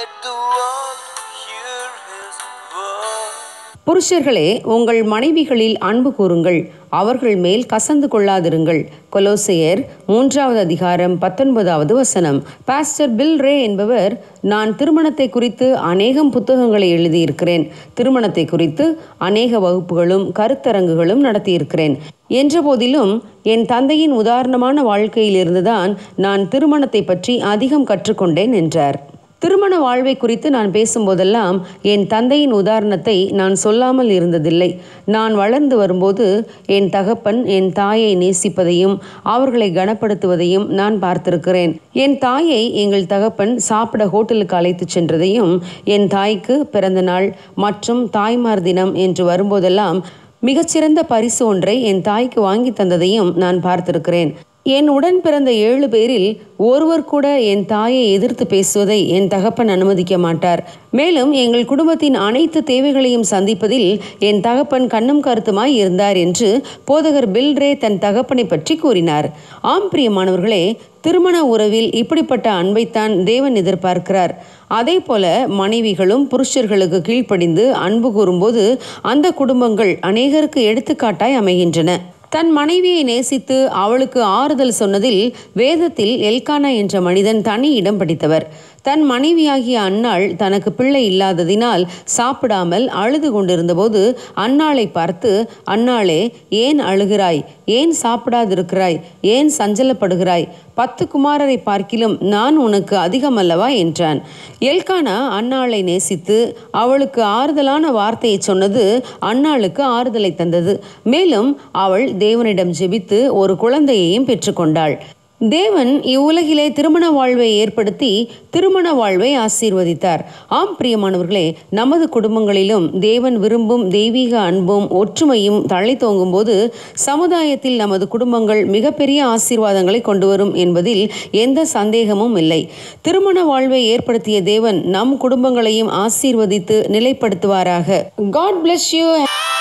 Let the world hear his word. புருஷர்களே உங்கள் மனைவிகளில் அன்பு கூறுங்கள் அவர்கள் மேல் கசந்து கொள்ளாதிருங்கள் கொலோசையர் மூன்றாவது அதிகாரம் பத்தொன்பதாவது வசனம் பாஸ்டர் பில் ரே என்பவர் நான் திருமணத்தை குறித்து அநேகம் புத்தகங்களை எழுதியிருக்கிறேன் திருமணத்தை குறித்து அநேக வகுப்புகளும் கருத்தரங்குகளும் நடத்தியிருக்கிறேன் என்ற போதிலும் என் தந்தையின் உதாரணமான வாழ்க்கையிலிருந்துதான் நான் திருமணத்தை பற்றி அதிகம் கற்றுக்கொண்டேன் என்றார் திருமண வாழ்வை குறித்து நான் பேசும்போதெல்லாம் என் தந்தையின் உதாரணத்தை நான் சொல்லாமல் இருந்ததில்லை நான் வளர்ந்து வரும்போது என் தகப்பன் என் தாயை நேசிப்பதையும் அவர்களை கனப்படுத்துவதையும் நான் பார்த்திருக்கிறேன் என் தாயை எங்கள் தகப்பன் சாப்பிட ஹோட்டலுக்கு அழைத்துச் சென்றதையும் என் தாய்க்கு பிறந்த நாள் மற்றும் தாய்மார் தினம் என்று வரும்போதெல்லாம் மிகச்சிறந்த பரிசு ஒன்றை என் தாய்க்கு வாங்கி தந்ததையும் நான் பார்த்திருக்கிறேன் என் உடன் பிறந்த ஏழு பேரில் ஒருவர் கூட என் தாயை எதிர்த்து பேசுவதை என் தகப்பன் அனுமதிக்க மாட்டார் மேலும் எங்கள் குடும்பத்தின் அனைத்து தேவைகளையும் சந்திப்பதில் என் தகப்பன் கண்ணும் கருத்துமாய் இருந்தார் என்று போதகர் பில் ரே தன் தகப்பனை பற்றி கூறினார் ஆம் பிரியமானவர்களே திருமண உறவில் இப்படிப்பட்ட அன்பைத்தான் தேவன் எதிர்பார்க்கிறார் அதே போல மனைவிகளும் புருஷர்களுக்கு கீழ்ப்படிந்து அன்பு கூறும்போது அந்த குடும்பங்கள் அநேகருக்கு எடுத்துக்காட்டாய் அமைகின்றன தன் மனைவியை நேசித்து அவளுக்கு ஆறுதல் சொன்னதில் வேதத்தில் எல்கானா என்ற மனிதன் தனி இடம் பிடித்தவர் தன் மனைவியாகிய அன்னாள் தனக்கு பிள்ளை இல்லாததினால் சாப்பிடாமல் அழுது கொண்டிருந்தபோது அன்னாளை பார்த்து அன்னாளே ஏன் அழுகிறாய் ஏன் சாப்பிடாதிருக்கிறாய் ஏன் சஞ்சலப்படுகிறாய் பத்து குமாரரை பார்க்கிலும் நான் உனக்கு அதிகமல்லவா என்றான் எல்கானா அன்னாளை நேசித்து அவளுக்கு ஆறுதலான வார்த்தையை சொன்னது அன்னாளுக்கு ஆறுதலை தந்தது மேலும் அவள் தேவனிடம் ஜெபித்து ஒரு குழந்தையையும் பெற்றுக்கொண்டாள் தேவன் இவ்வுலகிலே திருமண வாழ்வை ஏற்படுத்தி திருமண வாழ்வை ஆசீர்வதித்தார் ஆம் பிரியமானவர்களே நமது குடும்பங்களிலும் தேவன் விரும்பும் தெய்வீக அன்பும் ஒற்றுமையும் தழை தோங்கும் போது சமுதாயத்தில் நமது குடும்பங்கள் மிகப்பெரிய ஆசீர்வாதங்களை கொண்டு வரும் என்பதில் எந்த சந்தேகமும் இல்லை திருமண வாழ்வை ஏற்படுத்திய தேவன் நம் குடும்பங்களையும் ஆசீர்வதித்து நிலைப்படுத்துவாராக காட் bless யூ